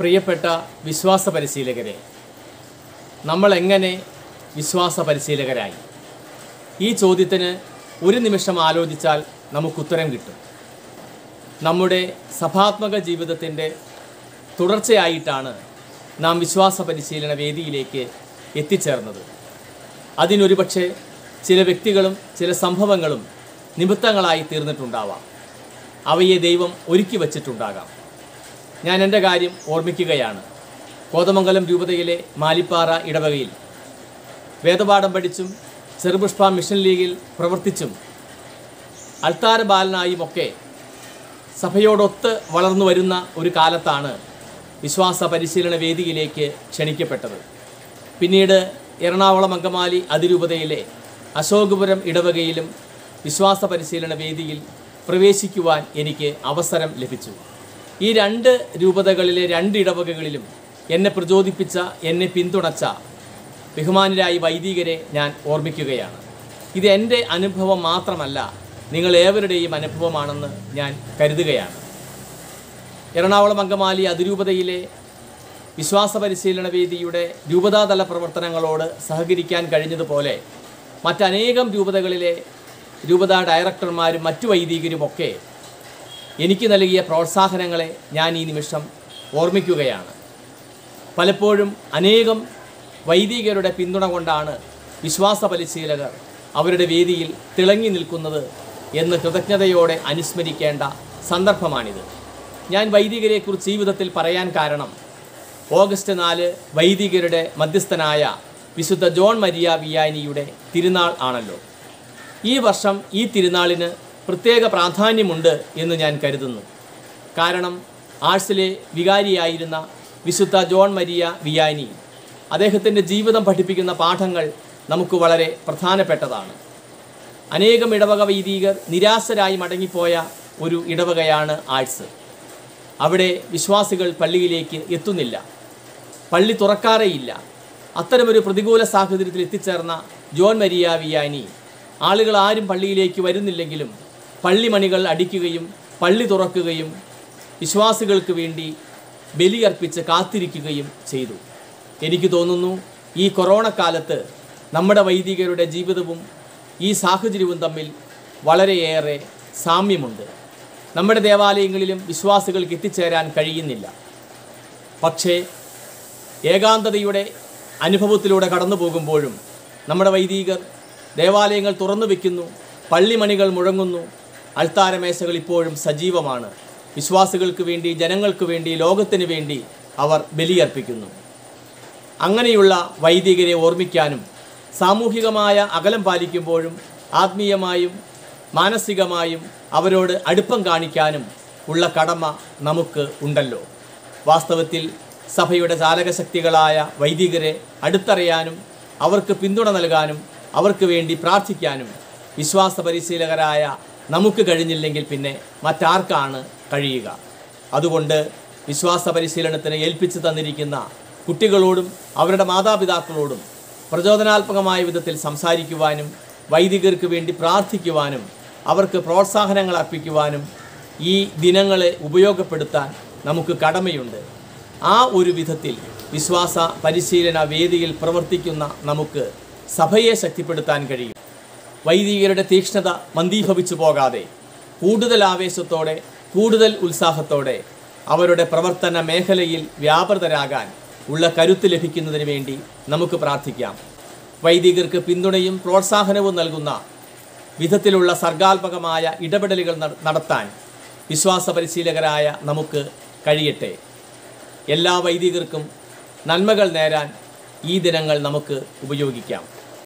പ്രിയപ്പെട്ട വിശ്വാസ പരിശീലകരെ നമ്മൾ എങ്ങനെ വിശ്വാസ പരിശീലകരായി ഈ ചോദ്യത്തിന് ഒരു നിമിഷം ആലോചിച്ചാൽ നമുക്ക് ഉത്തരം കിട്ടും നമ്മുടെ സഭാത്മക ജീവിതത്തിൻ്റെ തുടർച്ചയായിട്ടാണ് നാം വിശ്വാസ പരിശീലന വേദിയിലേക്ക് എത്തിച്ചേർന്നത് അതിനൊരു പക്ഷേ ചില വ്യക്തികളും ചില സംഭവങ്ങളും നിമിത്തങ്ങളായി തീർന്നിട്ടുണ്ടാവാം അവയെ ദൈവം ഒരുക്കി വച്ചിട്ടുണ്ടാകാം ഞാൻ എൻ്റെ കാര്യം ഓർമ്മിക്കുകയാണ് കോതമംഗലം രൂപതയിലെ മാലിപ്പാറ ഇടവകയിൽ വേദപാഠം പഠിച്ചും ചെറുപുഷ്പ മിഷൻ ലീഗിൽ പ്രവർത്തിച്ചും അൾത്താര ബാലനായുമൊക്കെ സഭയോടൊത്ത് വളർന്നു വരുന്ന ഒരു കാലത്താണ് വിശ്വാസ പരിശീലന വേദിയിലേക്ക് ക്ഷണിക്കപ്പെട്ടത് പിന്നീട് എറണാകുളം അങ്കമാലി അതിരൂപതയിലെ അശോകപുരം ഇടവകയിലും വിശ്വാസ പരിശീലന വേദിയിൽ പ്രവേശിക്കുവാൻ എനിക്ക് അവസരം ലഭിച്ചു ഈ രണ്ട് രൂപതകളിലെ രണ്ട് ഇടവകകളിലും എന്നെ പ്രചോദിപ്പിച്ച എന്നെ പിന്തുണച്ച ബഹുമാനരായ വൈദികരെ ഞാൻ ഓർമ്മിക്കുകയാണ് ഇത് എൻ്റെ അനുഭവം മാത്രമല്ല നിങ്ങൾ ഏവരുടെയും അനുഭവമാണെന്ന് ഞാൻ കരുതുകയാണ് എറണാകുളം അങ്കമാലി അതിരൂപതയിലെ വിശ്വാസ പരിശീലന വേദിയുടെ രൂപതാതല പ്രവർത്തനങ്ങളോട് സഹകരിക്കാൻ കഴിഞ്ഞതുപോലെ മറ്റനേകം രൂപതകളിലെ രൂപതാ ഡയറക്ടർമാരും മറ്റു വൈദികരുമൊക്കെ എനിക്ക് നൽകിയ പ്രോത്സാഹനങ്ങളെ ഞാൻ ഈ നിമിഷം ഓർമ്മിക്കുകയാണ് പലപ്പോഴും അനേകം വൈദികരുടെ പിന്തുണ കൊണ്ടാണ് വിശ്വാസ പരിശീലകർ അവരുടെ വേദിയിൽ തിളങ്ങി നിൽക്കുന്നത് എന്ന് കൃതജ്ഞതയോടെ അനുസ്മരിക്കേണ്ട സന്ദർഭമാണിത് ഞാൻ വൈദികരെക്കുറിച്ച് ഈ വിധത്തിൽ പറയാൻ കാരണം ഓഗസ്റ്റ് നാല് വൈദികരുടെ മധ്യസ്ഥനായ വിശുദ്ധ ജോൺ മരിയ വിയാനിയുടെ തിരുനാൾ ആണല്ലോ ഈ വർഷം ഈ തിരുനാളിന് പ്രത്യേക പ്രാധാന്യമുണ്ട് എന്ന് ഞാൻ കരുതുന്നു കാരണം ആഴ്സിലെ വികാരിയായിരുന്ന വിശുദ്ധ ജോൺ മരിയ വിയാനി അദ്ദേഹത്തിൻ്റെ ജീവിതം പഠിപ്പിക്കുന്ന പാഠങ്ങൾ നമുക്ക് വളരെ പ്രധാനപ്പെട്ടതാണ് അനേകം ഇടവക വൈദികർ നിരാശരായി മടങ്ങിപ്പോയ ഒരു ഇടവകയാണ് ആഴ്സ് അവിടെ വിശ്വാസികൾ പള്ളിയിലേക്ക് എത്തുന്നില്ല പള്ളി തുറക്കാറേയില്ല അത്തരമൊരു പ്രതികൂല സാഹചര്യത്തിൽ എത്തിച്ചേർന്ന ജോൺ മരിയ വിയാനി ആളുകൾ ആരും പള്ളിയിലേക്ക് വരുന്നില്ലെങ്കിലും പള്ളിമണികൾ അടിക്കുകയും പള്ളി തുറക്കുകയും വിശ്വാസികൾക്ക് വേണ്ടി ബലിയർപ്പിച്ച് കാത്തിരിക്കുകയും ചെയ്തു എനിക്ക് തോന്നുന്നു ഈ കൊറോണ കാലത്ത് നമ്മുടെ വൈദികരുടെ ജീവിതവും ഈ സാഹചര്യവും തമ്മിൽ വളരെയേറെ സാമ്യമുണ്ട് നമ്മുടെ ദേവാലയങ്ങളിലും വിശ്വാസികൾക്ക് എത്തിച്ചേരാൻ കഴിയുന്നില്ല പക്ഷേ ഏകാന്തതയുടെ അനുഭവത്തിലൂടെ കടന്നു പോകുമ്പോഴും നമ്മുടെ വൈദികർ ദേവാലയങ്ങൾ തുറന്നു വയ്ക്കുന്നു പള്ളിമണികൾ മുഴങ്ങുന്നു അൾത്താരമേശകൾ ഇപ്പോഴും സജീവമാണ് വിശ്വാസികൾക്ക് വേണ്ടി ജനങ്ങൾക്ക് വേണ്ടി ലോകത്തിന് വേണ്ടി അവർ ബലിയർപ്പിക്കുന്നു അങ്ങനെയുള്ള വൈദികരെ ഓർമ്മിക്കാനും സാമൂഹികമായ അകലം പാലിക്കുമ്പോഴും ആത്മീയമായും മാനസികമായും അവരോട് അടുപ്പം കാണിക്കാനും ഉള്ള കടമ നമുക്ക് ഉണ്ടല്ലോ വാസ്തവത്തിൽ സഭയുടെ ചാലകശക്തികളായ വൈദികരെ അടുത്തറിയാനും അവർക്ക് പിന്തുണ നൽകാനും അവർക്ക് വേണ്ടി പ്രാർത്ഥിക്കാനും വിശ്വാസ പരിശീലകരായ നമുക്ക് കഴിഞ്ഞില്ലെങ്കിൽ പിന്നെ മറ്റാർക്കാണ് കഴിയുക അതുകൊണ്ട് വിശ്വാസ പരിശീലനത്തിന് ഏൽപ്പിച്ചു തന്നിരിക്കുന്ന കുട്ടികളോടും അവരുടെ മാതാപിതാക്കളോടും പ്രചോദനാത്മകമായ വിധത്തിൽ സംസാരിക്കുവാനും വൈദികർക്ക് വേണ്ടി പ്രാർത്ഥിക്കുവാനും അവർക്ക് പ്രോത്സാഹനങ്ങൾ അർപ്പിക്കുവാനും ഈ ദിനങ്ങളെ ഉപയോഗപ്പെടുത്താൻ നമുക്ക് കടമയുണ്ട് ആ ഒരു വിധത്തിൽ വിശ്വാസ പരിശീലന വേദിയിൽ പ്രവർത്തിക്കുന്ന നമുക്ക് സഭയെ ശക്തിപ്പെടുത്താൻ കഴിയും വൈദികരുടെ തീക്ഷ്ണത മന്ദീഭവിച്ചു പോകാതെ കൂടുതൽ ആവേശത്തോടെ കൂടുതൽ ഉത്സാഹത്തോടെ അവരുടെ പ്രവർത്തന മേഖലയിൽ വ്യാപൃതരാകാൻ ഉള്ള കരുത്ത് ലഭിക്കുന്നതിന് വേണ്ടി നമുക്ക് പ്രാർത്ഥിക്കാം വൈദികർക്ക് പിന്തുണയും പ്രോത്സാഹനവും നൽകുന്ന വിധത്തിലുള്ള സർഗാത്മകമായ ഇടപെടലുകൾ നട- നടത്താൻ വിശ്വാസ പരിശീലകരായ നമുക്ക് കഴിയട്ടെ എല്ലാ വൈദികർക്കും നന്മകൾ നേരാൻ ഈ ദിനങ്ങൾ നമുക്ക് ഉപയോഗിക്കാം